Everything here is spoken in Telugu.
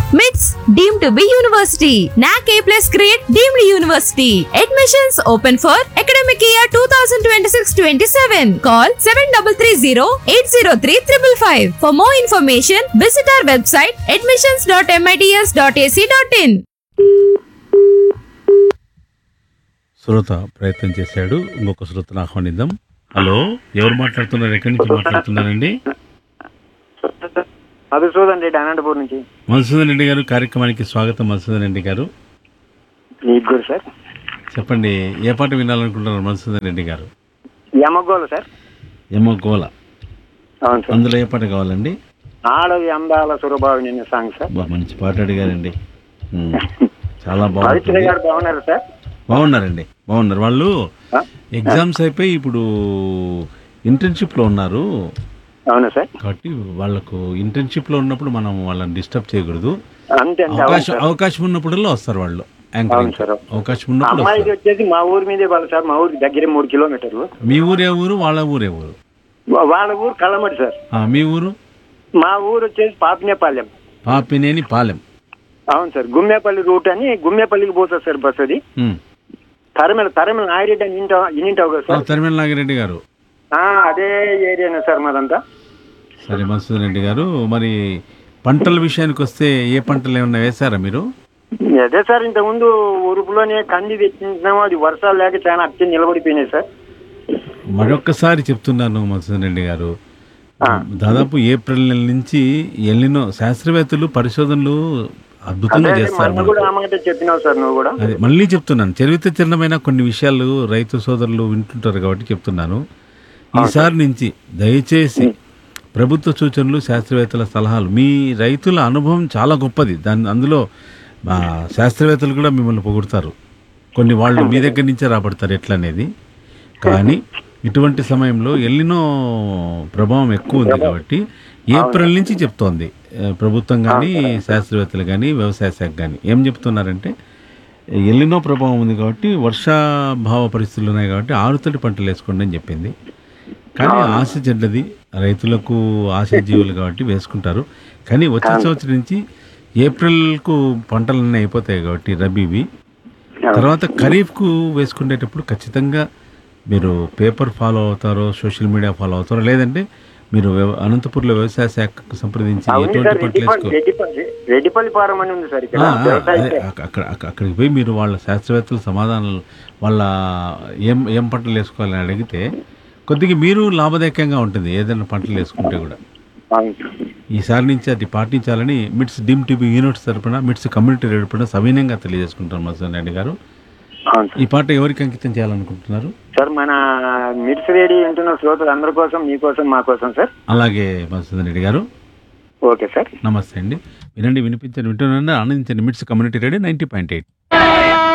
మిట్స్ deem to B university NAAC A plus grade deemed university admissions open for academic year two thousand twenty six twenty seven call seven double three zero eight zero three triple five for more information visit our website admissions dot MITS dot AC dot in శ్రోత ప్రయత్నం చేశాడు ఇంకొక శ్రోతను ఆహ్వానిద్దాం హలో ఎవరు మాట్లాడుతున్నారు ఎక్కడి నుంచి మాట్లాడుతున్నారండి మధుసూదన్ రెడ్డి అనంతపూర్ నుంచి మధుసూదన్ రెడ్డి గారు కార్యక్రమానికి స్వాగతం మధుసూదన్ రెడ్డి గారు నీకు కూడా సార్ చెప్పండి ఏ పాట వినాలనుకుంటున్నారు మధుసూదన్ రెడ్డి గారు యమగోలు సార్ ఏమో గోల అవును సార్ అందులో ఏ పాట కావాలండి ఆడవి అందాల సురభావి నిన్న సాంగ్ సార్ బా, మంచి పాట అడిగారండి ఉమ్, చాలా పవిత్ర బాగుంటుంది గారు బాగున్నారు సార్ బాగున్నారండి బాగున్నారు వాళ్ళు ఆ? ఎగ్జామ్స్ అయిపోయి ఇప్పుడు ఇంటర్న్షిప్లో ఉన్నారు అవునా సార్ కాబట్టి వాళ్ళకు ఇంటర్న్షిప్లో ఉన్నప్పుడు మనం వాళ్ళని డిస్టర్బ్ చేయకూడదు అంతే అంతే అవును అవకాశం సార్ అవకాశం ఉన్నప్పుడల్లా వస్తారు వాళ్ళు అవును యాంకరింగ్ సార్ అవకాశం ఉన్నప్పుడు అమ్మాయిది వస్తారు వచ్చేసి మా ఊరి మీదే వాళ్ళు సార్ మా ఊరికి దగ్గర మూడు కిలోమీటర్లు మీ ఊరే ఊరు వాళ్ళ ఊరే ఊరు వా- వాళ్ళ ఊరు కళ్ళమటి సార్ ఆ, మీ ఊరు మా ఊరు వచ్చేసి పాపినేపాలెం పాపినేని పాలెం అవును సార్ గుమ్మేపల్లి రూట్ అని గుమ్మేపల్లికి పోతుంది సార్ బస్ అది ఉమ్. తరమల తరమల నాగిరెడ్డి అని ఇంటావు ఇన్నింటావు కదా ఆ, సార్ తరిమేల నాగిరెడ్డి గారు ఆ, అదే ఏరియానే సార్ మాదంతా సరే మసూద్ రెడ్డి గారు మరి పంటల విషయానికి వస్తే ఏ పంటలు ఏమన్నా వేశారా మీరు అదే సార్ ఇంతకుముందు ఉరుపులోనే కంది తెచ్చినాము అది వర్షాలు లేక చాలా అత్యంత నిలబడిపోయినాయి సార్ మరొక్కసారి చెప్తున్నాను మసూద్ రెడ్డి గారు దాదాపు ఏప్రిల్ నెల నుంచి ఎల్లినో శాస్త్రవేత్తలు పరిశోధనలు అద్భుతంగా అదే చేస్తారు మనం మనకు కూడా ఆ మాట చెప్పినావు సార్ నువ్వు కూడా అదే మళ్ళీ చెప్తున్నాను చరిత్ర చిన్నమైన కొన్ని విషయాలు రైతు సోదరులు వింటుంటారు కాబట్టి చెప్తున్నాను ఈసారి నుంచి దయచేసి ప్రభుత్వ సూచనలు శాస్త్రవేత్తల సలహాలు మీ రైతుల అనుభవం చాలా గొప్పది దాని అందులో మా శాస్త్రవేత్తలు కూడా మిమ్మల్ని పొగుడతారు కొన్ని వాళ్ళు మీ దగ్గర నుంచే రాబడతారు ఎట్లా అనేది కానీ ఇటువంటి సమయంలో ఎల్లినో ప్రభావం ఎక్కువ ఉంది కాబట్టి ఏప్రిల్ నుంచి చెప్తోంది ఆ, ప్రభుత్వం కానీ శాస్త్రవేత్తలు కానీ వ్యవసాయ శాఖ కానీ ఏం చెప్తున్నారంటే ఎల్లినో ప్రభావం ఉంది కాబట్టి వర్షాభావ పరిస్థితులు ఉన్నాయి కాబట్టి ఆరుతడి పంటలు వేసుకోండి అని చెప్పింది కానీ ఆశ చెడ్డది రైతులకు ఆశ జీవులు కాబట్టి వేసుకుంటారు కానీ వచ్చే సంవత్సరం నుంచి ఏప్రిల్కు పంటలన్నీ అయిపోతాయి కాబట్టి రబీవి తర్వాత ఖరీఫ్కు వేసుకునేటప్పుడు ఖచ్చితంగా మీరు పేపర్ ఫాలో అవుతారో సోషల్ మీడియా ఫాలో అవుతారో లేదంటే మీరు వ్యవ- అనంతపూర్లో వ్యవసాయ శాఖకు సంప్రదించి అవును ఎటువంటి సార్ పంటలు వేసుకో రెడ్డిపల్లి రెడ్డిపల్లి రెడ్డిపల్లి ఫారం అని ఉంది సార్ ఇక్కడ ఆ, ఆ, వ్యవసాయ అదే, అక్క- అక్కడ అక్క- అక్కడికి పోయి మీరు వాళ్ళ శాస్త్రవేత్తల సమాధానాలు వాళ్ళ ఏం ఏం పంటలు వేసుకోవాలని అడిగితే కొద్దిగా మీరు లాభదాయకంగా ఉంటుంది ఏదైనా పంటలు వేసుకుంటే కూడా అవును సార్. ఈసారి నుంచి అది పాటించాలని మిట్స్ డిమ్ టీవీ యూనిట్స్ తరపున మిట్స్ కమ్యూనిటీ తరపున సవినయంగా తెలియజేసుకుంటాను మసూద్ రెడ్డి గారు అవును సార్ ఈ పాట ఎవరికి అంకితం చేయాలనుకుంటున్నారు సార్ మన మిడ్స్ రేడి వింటున్న శ్రోతలు అందరి కోసం మీకోసం మా కోసం సార్ అలాగే మసూద్ రెడ్డి గారు ఓకే సార్ నమస్తే అండి వినండి వినిపించండి వింటున్నాను ఆనందించండి MITS community radio ninety point eight